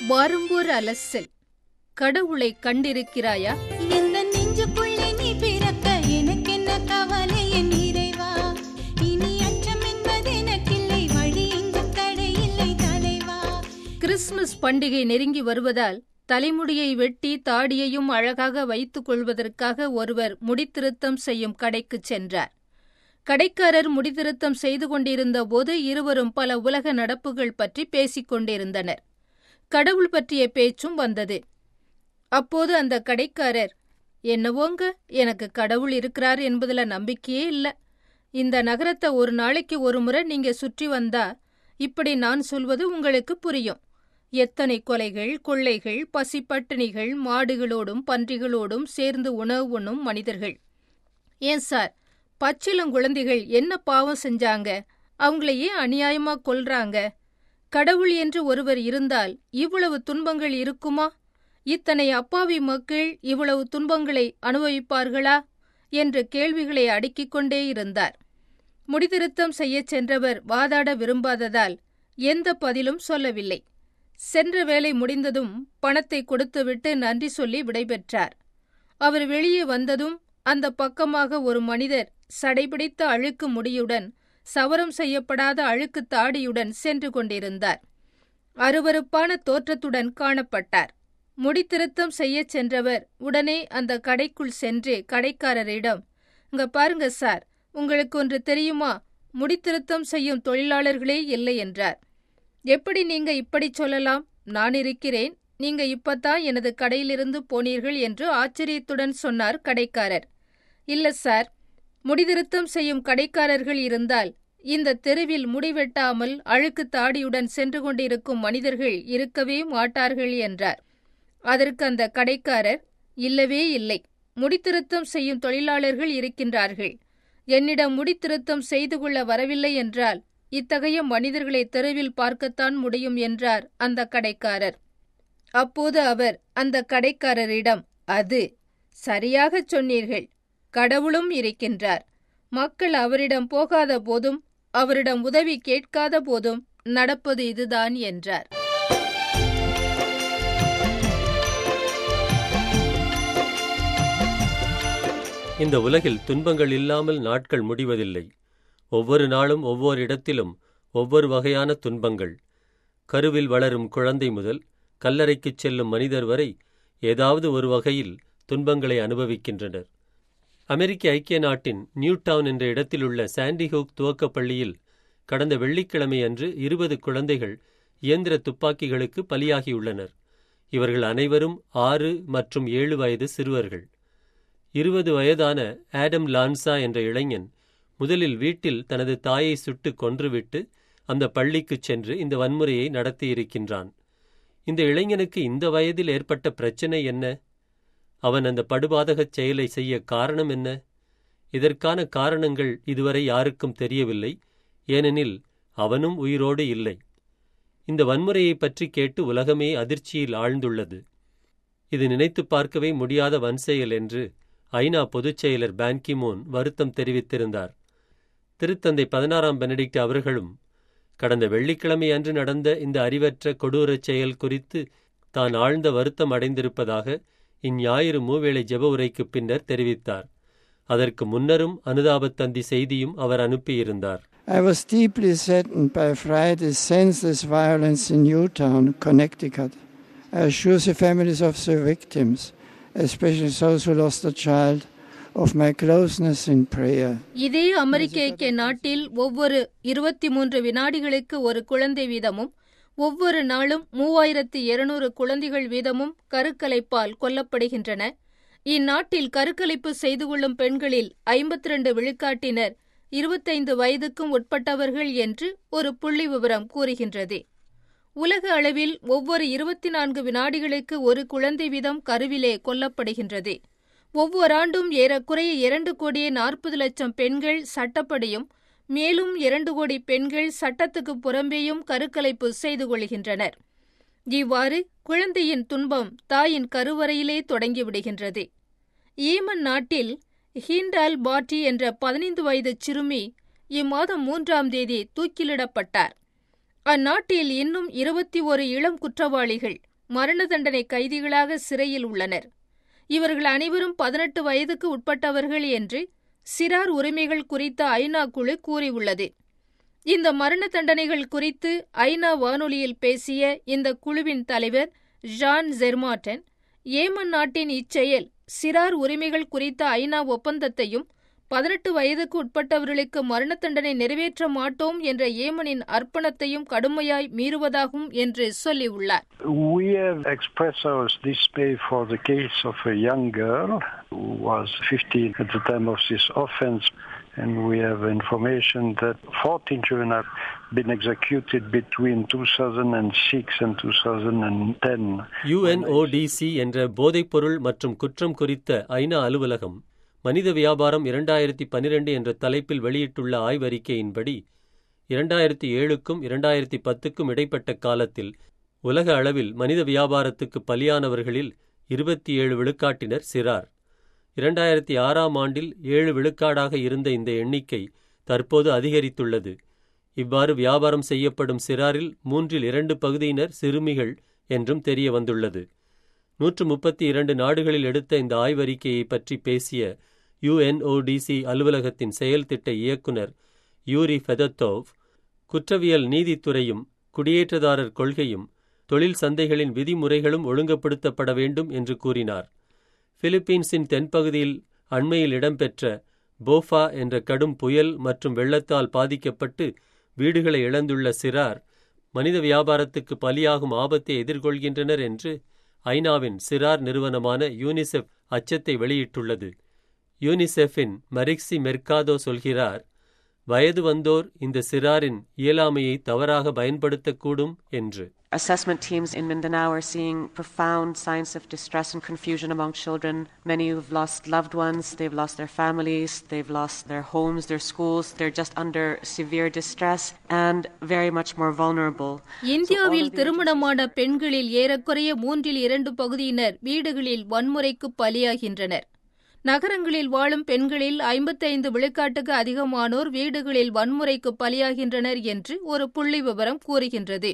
வரும்போர் அலசல் கடவுளை கண்டிருக்கிறாயா எந்த நெஞ்சுக்குள்ளே நீ பிறக்க எனக்கென்ன கவலை என் இறைவா இனி அச்சம் என்பது எனக்கில்லை வழி எங்கும் தடையில்லை தலைவா கிறிஸ்துமஸ் பண்டிகை நெருங்கி வருவதால் தலைமுடியை வெட்டி தாடியையும் அழகாக வைத்துக் கொள்வதற்காக ஒருவர் முடித்திருத்தம் செய்யும் கடைக்குச் சென்றார் கடைக்காரர் முடித்திருத்தம் செய்து கொண்டிருந்த போது இருவரும் பல உலக நடப்புகள் பற்றி பேசிக் கொண்டிருந்தனர் கடவுள் பற்றிய பேச்சும் வந்தது அப்போது அந்த கடைக்காரர் என்னவோங்க எனக்கு கடவுள் இருக்கிறார் என்பதுல நம்பிக்கையே இல்ல இந்த நகரத்தை ஒரு நாளைக்கு ஒரு முறை நீங்க சுற்றி வந்தா இப்படி நான் சொல்வது உங்களுக்கு புரியும் எத்தனை கொலைகள் கொள்ளைகள் பசி பட்டினிகள் மாடுகளோடும் பன்றிகளோடும் சேர்ந்து உணவு உண்ணும் மனிதர்கள் ஏன் சார் பச்சிளங்குழந்தைகள் என்ன பாவம் செஞ்சாங்க அவங்கள ஏன் அநியாயமா கொல்றாங்க கடவுள் என்று ஒருவர் இருந்தால் இவ்வளவு துன்பங்கள் இருக்குமா இத்தனை அப்பாவி மக்கள் இவ்வளவு துன்பங்களை அனுபவிப்பார்களா என்ற கேள்விகளை அடுக்கிக் கொண்டே இருந்தார் முடிதிருத்தம் செய்யச் சென்றவர் வாதாட விரும்பாததால் எந்த பதிலும் சொல்லவில்லை சென்ற வேலை முடிந்ததும் பணத்தை கொடுத்துவிட்டு நன்றி சொல்லி விடைபெற்றார் அவர் வெளியே வந்ததும் அந்த பக்கமாக ஒரு மனிதர் சடைபிடித்த அழுக்கு முடியுடன் சவரம் செய்யப்படாத அழுக்கு தாடியுடன் சென்று கொண்டிருந்தார் அருவருப்பான தோற்றத்துடன் காணப்பட்டார் முடித்திருத்தம் செய்யச் சென்றவர் உடனே அந்த கடைக்குள் சென்று கடைக்காரரிடம் இங்க பாருங்க சார் உங்களுக்கு ஒன்று தெரியுமா முடித்திருத்தம் செய்யும் தொழிலாளர்களே இல்லை என்றார் எப்படி நீங்க இப்படி சொல்லலாம் நான் இருக்கிறேன் நீங்க இப்பதான் எனது கடையிலிருந்து போனீர்கள் என்று ஆச்சரியத்துடன் சொன்னார் கடைக்காரர் இல்ல சார் முடிதிருத்தம் செய்யும் கடைக்காரர்கள் இருந்தால் இந்த தெருவில் முடிவெட்டாமல் அழுக்கு தாடியுடன் சென்று கொண்டிருக்கும் மனிதர்கள் இருக்கவே மாட்டார்கள் என்றார் அதற்கு அந்த கடைக்காரர் இல்லவே இல்லை முடித்திருத்தம் செய்யும் தொழிலாளர்கள் இருக்கின்றார்கள் என்னிடம் முடித்திருத்தம் செய்து கொள்ள வரவில்லை என்றால் இத்தகைய மனிதர்களை தெருவில் பார்க்கத்தான் முடியும் என்றார் அந்த கடைக்காரர் அப்போது அவர் அந்த கடைக்காரரிடம் அது சரியாகச் சொன்னீர்கள் கடவுளும் இருக்கின்றார் மக்கள் அவரிடம் போகாத போதும் அவரிடம் உதவி கேட்காத போதும் நடப்பது இதுதான் என்றார் இந்த உலகில் துன்பங்கள் இல்லாமல் நாட்கள் முடிவதில்லை ஒவ்வொரு நாளும் ஒவ்வொரு இடத்திலும் ஒவ்வொரு வகையான துன்பங்கள் கருவில் வளரும் குழந்தை முதல் கல்லறைக்குச் செல்லும் மனிதர் வரை ஏதாவது ஒரு வகையில் துன்பங்களை அனுபவிக்கின்றனர் அமெரிக்க ஐக்கிய நாட்டின் நியூ டவுன் என்ற இடத்திலுள்ள சாண்டிஹோக் துவக்கப் பள்ளியில் கடந்த வெள்ளிக்கிழமை அன்று இருபது குழந்தைகள் இயந்திர துப்பாக்கிகளுக்கு பலியாகியுள்ளனர் இவர்கள் அனைவரும் ஆறு மற்றும் ஏழு வயது சிறுவர்கள் இருபது வயதான ஆடம் லான்சா என்ற இளைஞன் முதலில் வீட்டில் தனது தாயை சுட்டு கொன்றுவிட்டு அந்த பள்ளிக்குச் சென்று இந்த வன்முறையை நடத்தியிருக்கின்றான் இந்த இளைஞனுக்கு இந்த வயதில் ஏற்பட்ட பிரச்சனை என்ன அவன் அந்த படுபாதகச் செயலை செய்ய காரணம் என்ன இதற்கான காரணங்கள் இதுவரை யாருக்கும் தெரியவில்லை ஏனெனில் அவனும் உயிரோடு இல்லை இந்த வன்முறையைப் பற்றி கேட்டு உலகமே அதிர்ச்சியில் ஆழ்ந்துள்ளது இது நினைத்துப் பார்க்கவே முடியாத வன்செயல் என்று ஐநா பொதுச் செயலர் பான்கிமோன் வருத்தம் தெரிவித்திருந்தார் திருத்தந்தை பதினாறாம் பெனடிக்ட் அவர்களும் கடந்த வெள்ளிக்கிழமை அன்று நடந்த இந்த அறிவற்ற கொடூரச் செயல் குறித்து தான் ஆழ்ந்த வருத்தம் அடைந்திருப்பதாக இஞ்ஞாயிறு மூவேளை ஜெப உரைக்குப் பின்னர் தெரிவித்தார் அதற்கு முன்னரும் அனுதாபத்தந்தி செய்தியும் அவர் அனுப்பியிருந்தார் I was deeply saddened by Friday's senseless violence in Newtown, Connecticut. I assure the families of the victims, especially those who lost a child, of my closeness in prayer. இதே அமெரிக்க ஐக்கிய நாட்டில் ஒவ்வொரு இருபத்தி மூன்று வினாடிகளுக்கு ஒரு குழந்தை வீதமும் ஒவ்வொரு நாளும் மூவாயிரத்து இருநூறு குழந்தைகள் வீதமும் கருக்கலைப்பால் கொல்லப்படுகின்றன இந்நாட்டில் கருக்கலைப்பு செய்து கொள்ளும் பெண்களில் ஐம்பத்தி ரெண்டு விழுக்காட்டினர் இருபத்தைந்து வயதுக்கும் உட்பட்டவர்கள் என்று ஒரு புள்ளி விவரம் கூறுகின்றது உலக அளவில் ஒவ்வொரு இருபத்தி நான்கு வினாடிகளுக்கு ஒரு குழந்தை வீதம் கருவிலே கொல்லப்படுகின்றது ஒவ்வொரு ஆண்டும் ஏறக்குறைய இரண்டு கோடியே நாற்பது லட்சம் பெண்கள் சட்டப்படியும் மேலும் இரண்டு கோடி பெண்கள் சட்டத்துக்கு புறம்பேயும் கருக்கலைப்பு செய்து கொள்கின்றனர் இவ்வாறு குழந்தையின் துன்பம் தாயின் கருவறையிலே தொடங்கிவிடுகின்றது ஈமன் நாட்டில் ஹிண்டால் பாட்டி என்ற பதினைந்து வயது சிறுமி இம்மாதம் மூன்றாம் தேதி தூக்கிலிடப்பட்டார் அந்நாட்டில் இன்னும் இருபத்தி ஒரு இளம் குற்றவாளிகள் மரண தண்டனை கைதிகளாக சிறையில் உள்ளனர் இவர்கள் அனைவரும் பதினெட்டு வயதுக்கு உட்பட்டவர்கள் என்று சிறார் உரிமைகள் குறித்த ஐநா குழு கூறியுள்ளது இந்த மரண தண்டனைகள் குறித்து ஐநா வானொலியில் பேசிய இந்த குழுவின் தலைவர் ஜான் ஜெர்மாட்டன் ஏமன் நாட்டின் இச்செயல் சிறார் உரிமைகள் குறித்த ஐநா ஒப்பந்தத்தையும் பதினெட்டு வயதுக்கு உட்பட்டவர்களுக்கு மரண தண்டனை நிறைவேற்ற மாட்டோம் என்ற ஏமனின் அர்ப்பணத்தையும் கடுமையாய் மீறுவதாகும் என்று சொல்லியுள்ளார் We have expressed our dismay for the case of a young girl who was 15 at the time of this offense, and we have information that 14 children have been executed between 2006 and 2010. யுஎன்ஓடிசி என்ற போதைப்பொருள் மற்றும் குற்றம் குறித்த ஐநா அலுவலகம் மனித வியாபாரம் இரண்டாயிரத்தி பனிரெண்டு என்ற தலைப்பில் வெளியிட்டுள்ள ஆய்வறிக்கையின்படி இரண்டாயிரத்தி ஏழுக்கும் இரண்டாயிரத்தி பத்துக்கும் இடைப்பட்ட காலத்தில் உலக அளவில் மனித வியாபாரத்துக்கு பலியானவர்களில் இருபத்தி ஏழு விழுக்காட்டினர் சிறார் இரண்டாயிரத்தி ஆறாம் ஆண்டில் ஏழு விழுக்காடாக இருந்த இந்த எண்ணிக்கை தற்போது அதிகரித்துள்ளது இவ்வாறு வியாபாரம் செய்யப்படும் சிறாரில் மூன்றில் இரண்டு பகுதியினர் சிறுமிகள் என்றும் தெரிய வந்துள்ளது நூற்று முப்பத்தி இரண்டு நாடுகளில் எடுத்த இந்த ஆய்வறிக்கையை பற்றி பேசிய யுஎன்ஓடிசி அலுவலகத்தின் செயல்திட்ட இயக்குனர் யூரி ஃபெதத்தோவ் குற்றவியல் நீதித்துறையும் குடியேற்றதாரர் கொள்கையும் தொழில் சந்தைகளின் விதிமுறைகளும் ஒழுங்குபடுத்தப்பட வேண்டும் என்று கூறினார் பிலிப்பீன்ஸின் தென்பகுதியில் அண்மையில் இடம்பெற்ற போஃபா என்ற கடும் புயல் மற்றும் வெள்ளத்தால் பாதிக்கப்பட்டு வீடுகளை இழந்துள்ள சிறார் மனித வியாபாரத்துக்கு பலியாகும் ஆபத்தை எதிர்கொள்கின்றனர் என்று ஐநாவின் சிறார் நிறுவனமான யூனிசெஃப் அச்சத்தை வெளியிட்டுள்ளது யூனிசெஃபின் மரிக்சி மெர்காதோ சொல்கிறார் வயது வந்தோர் இந்த சிறாரின் இயலாமையை தவறாக பயன்படுத்தக்கூடும் என்று Assessment teams in Mindanao are seeing profound signs of distress and confusion among children. Many who've lost loved ones, they've lost their families, they've lost their homes, their schools, they're just under severe distress and very much more vulnerable. இந்தியாவில் திருமணமான பெண்களில் ஏறக்குறைய மூன்றில் இரண்டு பகுதியினர் வீடுகளில் வன்முறைக்கு பலியாகின்றனர் நகரங்களில் வாழும் பெண்களில் ஐம்பத்தைந்து விழுக்காட்டுக்கு அதிகமானோர் வீடுகளில் வன்முறைக்கு பலியாகின்றனர் என்று ஒரு புள்ளி விவரம் கூறுகின்றது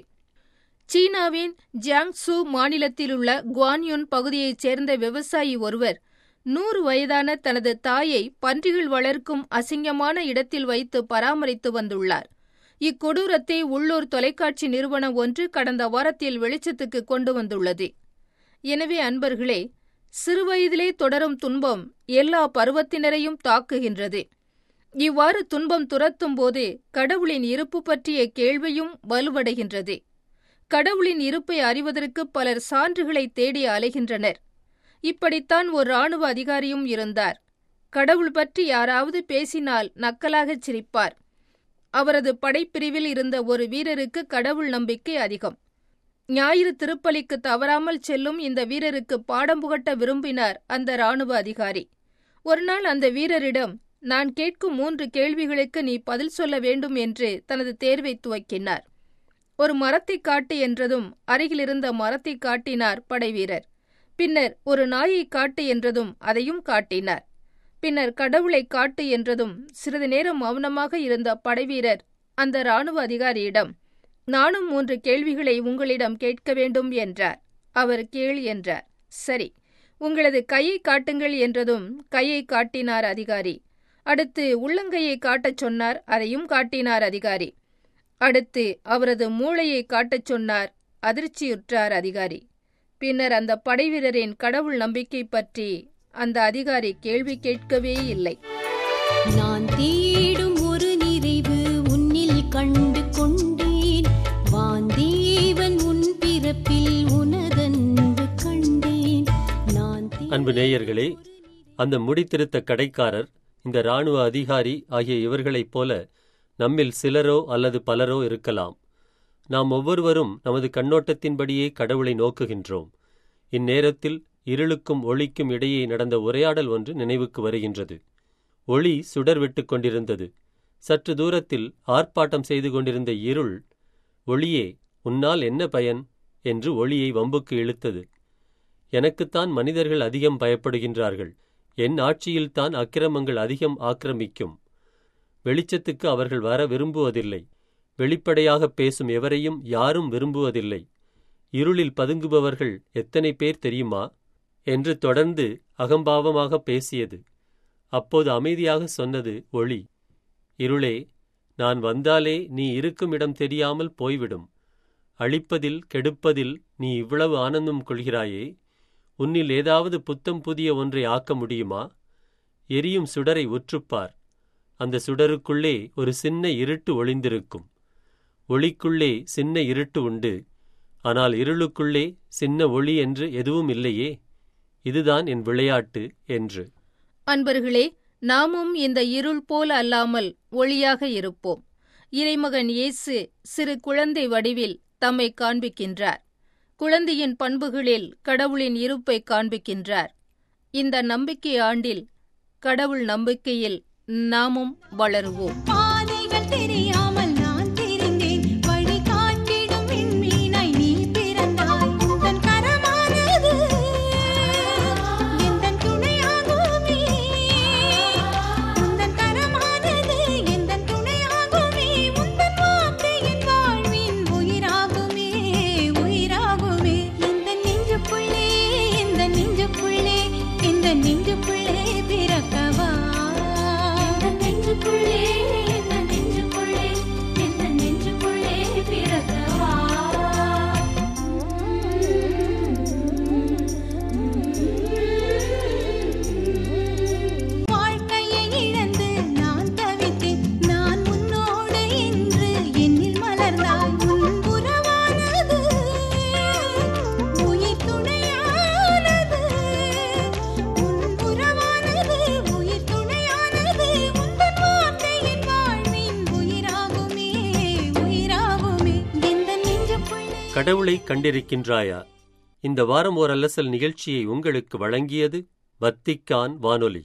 சீனாவின் ஜியாங்சு மாநிலத்திலுள்ள குவான்யுன் பகுதியைச் சேர்ந்த விவசாயி ஒருவர் நூறு வயதான தனது தாயை பன்றிகள் வளர்க்கும் அசிங்கமான இடத்தில் வைத்து பராமரித்து வந்துள்ளார் இக்கொடூரத்தை உள்ளூர் தொலைக்காட்சி நிறுவனம் ஒன்று கடந்த வாரத்தில் வெளிச்சத்துக்கு கொண்டு வந்துள்ளது எனவே அன்பர்களே சிறுவயதிலே தொடரும் துன்பம் எல்லா பருவத்தினரையும் தாக்குகின்றது இவ்வாறு துன்பம் துரத்தும் போது கடவுளின் இருப்பு பற்றிய கேள்வியும் வலுவடைகின்றது கடவுளின் இருப்பை அறிவதற்கு பலர் சான்றுகளை தேடி அலைகின்றனர் இப்படித்தான் ஒரு ராணுவ அதிகாரியும் இருந்தார் கடவுள் பற்றி யாராவது பேசினால் நக்கலாகச் சிரிப்பார் அவரது படைப்பிரிவில் இருந்த ஒரு வீரருக்கு கடவுள் நம்பிக்கை அதிகம் ஞாயிறு திருப்பலிக்கு தவறாமல் செல்லும் இந்த வீரருக்கு பாடம் புகட்ட விரும்பினார் அந்த ராணுவ அதிகாரி ஒருநாள் அந்த வீரரிடம் நான் கேட்கும் மூன்று கேள்விகளுக்கு நீ பதில் சொல்ல வேண்டும் என்று தனது தேர்வை துவக்கினார் ஒரு மரத்தை காட்டு என்றதும் அருகிலிருந்த மரத்தை காட்டினார் படைவீரர் பின்னர் ஒரு நாயை காட்டு என்றதும் அதையும் காட்டினார் பின்னர் கடவுளை காட்டு என்றதும் சிறிது நேரம் மௌனமாக இருந்த படைவீரர் அந்த இராணுவ அதிகாரியிடம் நானும் மூன்று கேள்விகளை உங்களிடம் கேட்க வேண்டும் என்றார் அவர் கேள் என்றார் சரி உங்களது கையை காட்டுங்கள் என்றதும் கையை காட்டினார் அதிகாரி அடுத்து உள்ளங்கையை காட்டச் சொன்னார் அதையும் காட்டினார் அதிகாரி அடுத்து அவரது மூளையை காட்டச் சொன்னார் அதிர்ச்சியுற்றார் அதிகாரி பின்னர் அந்த படைவீரரின் கடவுள் நம்பிக்கை பற்றி அந்த அதிகாரி கேள்வி கேட்கவே இல்லை நான் தேடும் ஒரு நிறைவு உன்னில் கண்டு கொண்டேன் வாந்தேவன் உன் பிறப்பில் உனதன்பு கண்டேன் நான் அன்பு நேயர்களே அந்த முடித்திருத்த கடைக்காரர் இந்த இராணுவ அதிகாரி ஆகிய இவர்களைப் போல நம்மில் சிலரோ அல்லது பலரோ இருக்கலாம் நாம் ஒவ்வொருவரும் நமது கண்ணோட்டத்தின்படியே கடவுளை நோக்குகின்றோம் இந்நேரத்தில் இருளுக்கும் ஒளிக்கும் இடையே நடந்த உரையாடல் ஒன்று நினைவுக்கு வருகின்றது ஒளி சுடர் விட்டுக் கொண்டிருந்தது சற்று தூரத்தில் ஆர்ப்பாட்டம் செய்து கொண்டிருந்த இருள் ஒளியே உன்னால் என்ன பயன் என்று ஒளியை வம்புக்கு இழுத்தது எனக்குத்தான் மனிதர்கள் அதிகம் பயப்படுகின்றார்கள் என் ஆட்சியில்தான் அக்கிரமங்கள் அதிகம் ஆக்கிரமிக்கும் வெளிச்சத்துக்கு அவர்கள் வர விரும்புவதில்லை வெளிப்படையாக பேசும் எவரையும் யாரும் விரும்புவதில்லை இருளில் பதுங்குபவர்கள் எத்தனை பேர் தெரியுமா என்று தொடர்ந்து அகம்பாவமாக பேசியது அப்போது அமைதியாக சொன்னது ஒளி இருளே நான் வந்தாலே நீ இருக்கும் இடம் தெரியாமல் போய்விடும் அழிப்பதில் கெடுப்பதில் நீ இவ்வளவு ஆனந்தம் கொள்கிறாயே உன்னில் ஏதாவது புத்தம் புதிய ஒன்றை ஆக்க முடியுமா எரியும் சுடரை உற்றுப்பார் அந்த சுடருக்குள்ளே ஒரு சின்ன இருட்டு ஒளிந்திருக்கும் ஒளிக்குள்ளே சின்ன இருட்டு உண்டு ஆனால் இருளுக்குள்ளே சின்ன ஒளி என்று எதுவும் இல்லையே இதுதான் என் விளையாட்டு என்று அன்பர்களே நாமும் இந்த இருள் போல அல்லாமல் ஒளியாக இருப்போம் இறைமகன் இயேசு சிறு குழந்தை வடிவில் தம்மை காண்பிக்கின்றார் குழந்தையின் பண்புகளில் கடவுளின் இருப்பை காண்பிக்கின்றார் இந்த நம்பிக்கை ஆண்டில் கடவுள் நம்பிக்கையில் நாமும் வளருவோம் பாதைகள் தெரியாமல் நான் தெரிந்தேன் வழி காட்டிடும் விண்மீனாய் நீ பிறந்தாய் உந்தன் கரமானது எந்தன் துணையாகுமே உந்தன் கரமானது எந்தன் துணையாகுமே உந்தன் வார்த்தை என் வாழ்வின் உயிராகுமே உயிராகுமே இந்த நெஞ்சுக்குள்ளே இந்த நெஞ்சுக்குள்ளே இந்த நெஞ்சுக்குள்ளே பிறக்கவா இந்த நெஞ்சுக்குள்ளே இந்த நெஞ்சுக்குள்ளே இந்த நெஞ்சுக்குள்ளே பிறக்கவா வாழ்க்கையை இழந்து நான் தவித்தேன் நான் உன்னோடு என்று என்னில் மலர்ந்தாய் உன் உறவானது உயிர் துணையானது உன் உறவானது உயிர் துணையானது உந்தன் வார்த்தை என் வாழ்வின் உயிராகுமே உயிராகுமே எந்த நெஞ்சுக்குள்ளே கடவுளை கண்டிருக்கின்றாயா இந்த வாரம் ஓர் அல்லசல் நிகழ்ச்சியை உங்களுக்கு வழங்கியது வத்திக்கான் வானொலி